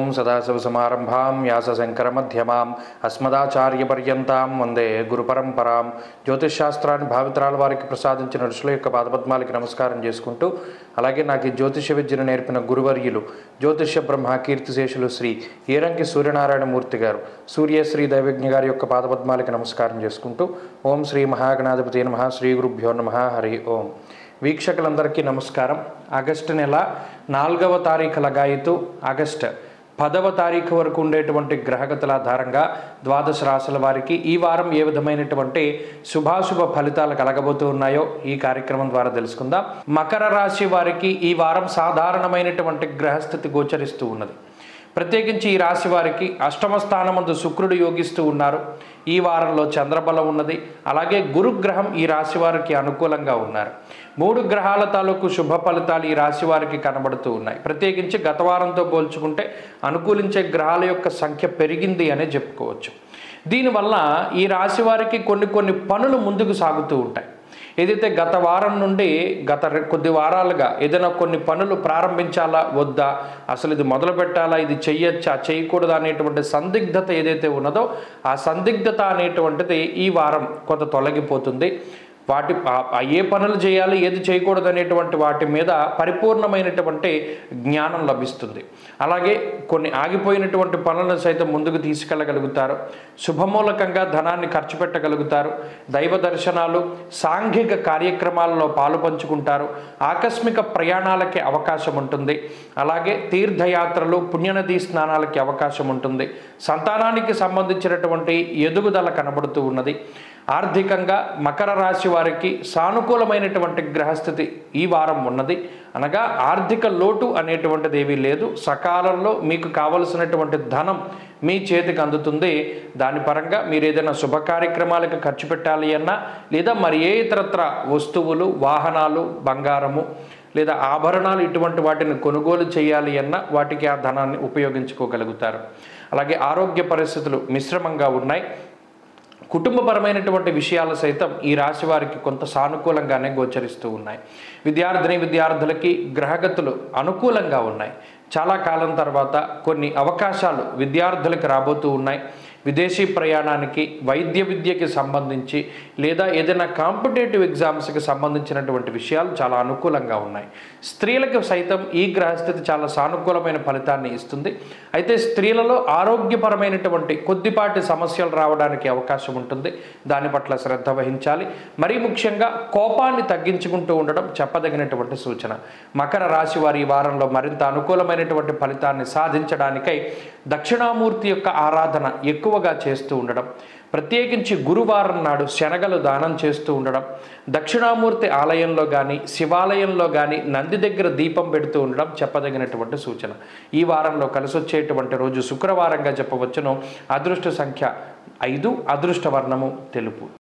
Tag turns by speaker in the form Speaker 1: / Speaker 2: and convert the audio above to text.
Speaker 1: ఓం సదాశివసమారంభాం వ్యాసశంకరమధ్యమాం అస్మదాచార్యపర్యంతాం వందే గురుపరంపరాం జ్యోతిష్శాస్త్రాన్ని భావితరాల వారికి ప్రసాదించిన ఋషుల యొక్క పాదపద్మాలకి నమస్కారం చేసుకుంటూ అలాగే నాకు ఈ జ్యోతిష విద్యను నేర్పిన గురువర్యులు జ్యోతిష బ్రహ్మ కీర్తిశేషులు శ్రీ ఈరంకి సూర్యనారాయణ మూర్తి గారు సూర్యశ్రీ దైవజ్ఞ గారి యొక్క పాదపద్మాలకి నమస్కారం చేసుకుంటూ ఓం శ్రీ మహాగణాధిపతి నమ శ్రీ గురుభ్యో నమ హరి ఓం వీక్షకులందరికీ నమస్కారం ఆగస్టు నెల నాలుగవ తారీఖు లగాయితూ ఆగస్టు పదవ తారీఖు వరకు ఉండేటువంటి గ్రహగతుల ఆధారంగా ద్వాదశ రాశుల వారికి ఈ వారం ఏ విధమైనటువంటి శుభాశుభ ఫలితాలు కలగబోతూ ఉన్నాయో ఈ కార్యక్రమం ద్వారా తెలుసుకుందాం మకర రాశి వారికి ఈ వారం సాధారణమైనటువంటి గ్రహస్థితి గోచరిస్తూ ఉన్నది ప్రత్యేకించి ఈ రాశి వారికి అష్టమ స్థానమందు శుక్రుడు యోగిస్తూ ఉన్నారు ఈ వారంలో చంద్రబలం ఉన్నది అలాగే గురుగ్రహం ఈ రాశి వారికి అనుకూలంగా ఉన్నారు మూడు గ్రహాల తాలూకు శుభ ఫలితాలు ఈ రాశి వారికి కనబడుతూ ఉన్నాయి ప్రత్యేకించి గత వారంతో పోల్చుకుంటే అనుకూలించే గ్రహాల యొక్క సంఖ్య పెరిగింది అనే చెప్పుకోవచ్చు దీనివల్ల ఈ రాశి వారికి కొన్ని కొన్ని పనులు ముందుకు సాగుతూ ఉంటాయి ఏదైతే గత వారం నుండి గత రె- కొద్ది వారాలుగా ఏదైనా కొన్ని పనులు ప్రారంభించాలా వద్దా అసలు ఇది మొదలు పెట్టాలా ఇది చెయ్యొచ్చా చేయకూడదా అనేటువంటి సందిగ్ధత ఏదైతే ఉన్నదో ఆ సందిగ్ధత అనేటువంటిది ఈ వారం కొంత తొలగిపోతుంది వాటి ఆ- ఆ ఏ పనులు చేయాలి ఏది చేయకూడదు అనేటువంటి వాటి మీద పరిపూర్ణమైనటువంటి జ్ఞానం లభిస్తుంది అలాగే కొన్ని ఆగిపోయినటువంటి పనులను సైతం ముందుకు తీసుకెళ్ళగలుగుతారు శుభమూలకంగా ధనాన్ని ఖర్చు పెట్టగలుగుతారు దైవ దర్శనాలు సాంఘిక కార్యక్రమాలలో పాలు పంచుకుంటారు ఆకస్మిక ప్రయాణాలకి అవకాశం ఉంటుంది అలాగే తీర్థయాత్రలు పుణ్యనదీ స్నానాలకి అవకాశం ఉంటుంది సంతానానికి సంబంధించినటువంటి ఎదుగుదల కనబడుతూ ఉన్నది ఆర్థికంగా మకర రాశి వారికి సానుకూలమైనటువంటి గ్రహస్థితి ఈ వారం ఉన్నది అనగా ఆర్థిక లోటు అనేటువంటిది ఏమీ లేదు సకాలంలో మీకు కావలసినటువంటి ధనం మీ చేతికి అందుతుంది దాని పరంగా మీరు ఏదైనా శుభ కార్యక్రమాలకు ఖర్చు పెట్టాలి అన్నా లేదా మరి ఏ ఇతరత్ర వస్తువులు వాహనాలు బంగారము లేదా ఆభరణాలు ఇటువంటి వాటిని కొనుగోలు చేయాలి అన్నా వాటికి ఆ ధనాన్ని ఉపయోగించుకోగలుగుతారు అలాగే ఆరోగ్య పరిస్థితులు మిశ్రమంగా ఉన్నాయి కుటుంబపరమైనటువంటి విషయాలు సైతం ఈ రాశి వారికి కొంత సానుకూలంగానే గోచరిస్తూ ఉన్నాయి విద్యార్థిని విద్యార్థులకి గ్రహగతులు అనుకూలంగా ఉన్నాయి చాలా కాలం తర్వాత కొన్ని అవకాశాలు విద్యార్థులకు రాబోతూ ఉన్నాయి విదేశీ ప్రయాణానికి వైద్య విద్యకి సంబంధించి లేదా ఏదైనా కాంపిటేటివ్ ఎగ్జామ్స్కి సంబంధించినటువంటి విషయాలు చాలా అనుకూలంగా ఉన్నాయి స్త్రీలకు సైతం ఈ గ్రహస్థితి చాలా సానుకూలమైన ఫలితాన్ని ఇస్తుంది అయితే స్త్రీలలో ఆరోగ్యపరమైనటువంటి కొద్దిపాటి సమస్యలు రావడానికి అవకాశం ఉంటుంది దాని పట్ల శ్రద్ధ వహించాలి మరీ ముఖ్యంగా కోపాన్ని తగ్గించుకుంటూ ఉండడం చెప్పదగినటువంటి సూచన మకర రాశి వారి ఈ వారంలో మరింత అనుకూలమైనటువంటి ఫలితాన్ని సాధించడానికై దక్షిణామూర్తి యొక్క ఆరాధన ఎక్కువగా చేస్తూ ఉండడం ప్రత్యేకించి గురువారం నాడు శనగలు దానం చేస్తూ ఉండడం దక్షిణామూర్తి ఆలయంలో కానీ శివాలయంలో కానీ నంది దగ్గర దీపం పెడుతూ ఉండడం చెప్పదగినటువంటి సూచన ఈ వారంలో కలిసి వచ్చేటువంటి రోజు శుక్రవారంగా చెప్పవచ్చును అదృష్ట సంఖ్య ఐదు అదృష్ట వర్ణము తెలుపు